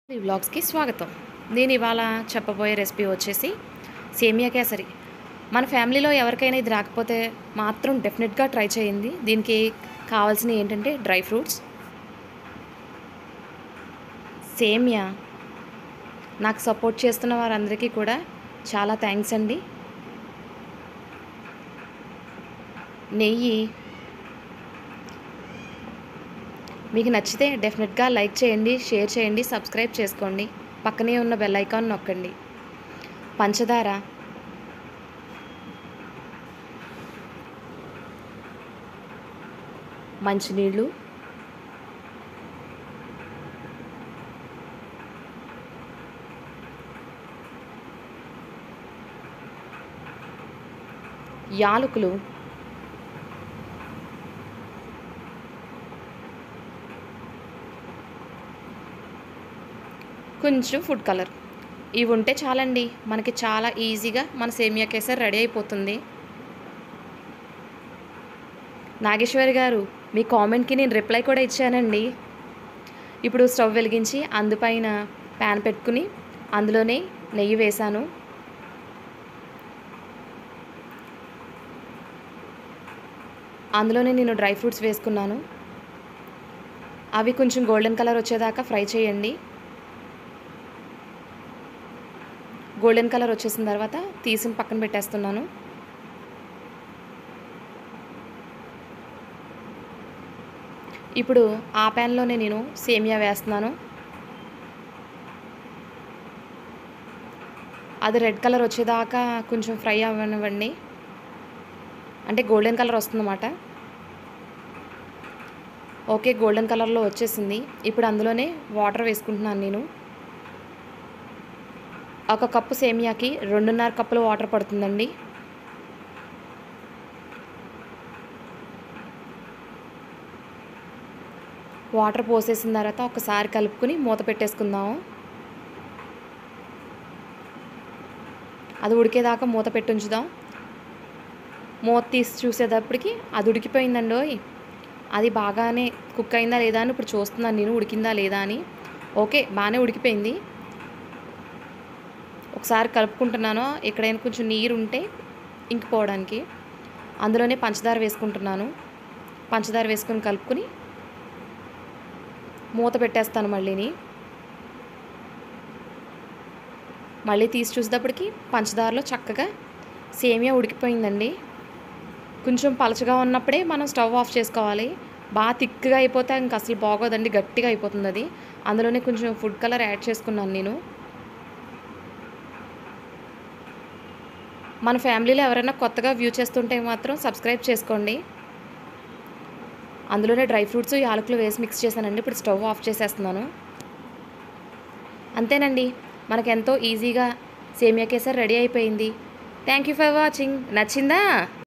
ఈ వ్లాగ్స్కి స్వాగతం నేను ఇవాళ చెప్పబోయే రెసిపీ వచ్చేసి సేమియా కేసరి మన ఫ్యామిలీలో ఎవరికైనా ఇది రాకపోతే మాత్రం డెఫినెట్గా ట్రై చేయండి దీనికి కావాల్సినవి ఏంటంటే డ్రై ఫ్రూట్స్ సేమియా నాకు సపోర్ట్ చేస్తున్న వారందరికీ కూడా చాలా థ్యాంక్స్ అండి నెయ్యి మీకు నచ్చితే డెఫినెట్గా లైక్ చేయండి షేర్ చేయండి సబ్స్క్రైబ్ చేసుకోండి పక్కనే ఉన్న బెల్ ఐకాన్ నొక్కండి పంచదార మంచినీళ్ళు యాలకులు కొంచెం ఫుడ్ కలర్ ఇవి ఉంటే చాలండి మనకి చాలా ఈజీగా మన సేమియా కేసర్ రెడీ అయిపోతుంది నాగేశ్వరి గారు మీ కామెంట్కి నేను రిప్లై కూడా ఇచ్చానండి ఇప్పుడు స్టవ్ వెలిగించి అందుపైన ప్యాన్ పెట్టుకుని అందులోనే నెయ్యి వేశాను అందులోనే నేను డ్రై ఫ్రూట్స్ వేసుకున్నాను అవి కొంచెం గోల్డెన్ కలర్ వచ్చేదాకా ఫ్రై చేయండి గోల్డెన్ కలర్ వచ్చేసిన తర్వాత తీసిన పక్కన పెట్టేస్తున్నాను ఇప్పుడు ఆ ప్యాన్లోనే నేను సేమియా వేస్తున్నాను అది రెడ్ కలర్ వచ్చేదాకా కొంచెం ఫ్రై అవ్వనివ్వండి అంటే గోల్డెన్ కలర్ వస్తుందన్నమాట ఓకే గోల్డెన్ కలర్లో వచ్చేసింది ఇప్పుడు అందులోనే వాటర్ వేసుకుంటున్నాను నేను ఒక కప్పు సేమియాకి రెండున్నర కప్పులు వాటర్ పడుతుందండి వాటర్ పోసేసిన తర్వాత ఒకసారి కలుపుకుని మూత పెట్టేసుకుందాము అది ఉడికేదాకా మూత పెట్టి ఉంచుదాం మూత తీసి చూసేటప్పటికి అది ఉడికిపోయిందండి ఓయ్ అది బాగానే కుక్ అయిందా లేదా అని ఇప్పుడు చూస్తున్నాను నేను ఉడికిందా లేదా అని ఓకే బాగానే ఉడికిపోయింది ఒకసారి కలుపుకుంటున్నాను ఎక్కడైనా కొంచెం నీరు ఉంటే ఇంకిపోవడానికి అందులోనే పంచదార వేసుకుంటున్నాను పంచదార వేసుకొని కలుపుకొని మూత పెట్టేస్తాను మళ్ళీని మళ్ళీ తీసి చూసేటప్పటికి పంచదారలో చక్కగా సేమియా ఉడికిపోయిందండి కొంచెం పలచగా ఉన్నప్పుడే మనం స్టవ్ ఆఫ్ చేసుకోవాలి బాగా థిక్గా అయిపోతే ఇంక అసలు బాగోదండి గట్టిగా అయిపోతుంది అది అందులోనే కొంచెం ఫుడ్ కలర్ యాడ్ చేసుకున్నాను నేను మన ఫ్యామిలీలో ఎవరైనా కొత్తగా వ్యూ చేస్తుంటే మాత్రం సబ్స్క్రైబ్ చేసుకోండి అందులోనే డ్రై ఫ్రూట్స్ యాలకులు వేసి మిక్స్ చేశానండి ఇప్పుడు స్టవ్ ఆఫ్ చేసేస్తున్నాను అంతేనండి మనకు ఎంతో ఈజీగా సేమియా కేసర్ రెడీ అయిపోయింది థ్యాంక్ యూ ఫర్ వాచింగ్ నచ్చిందా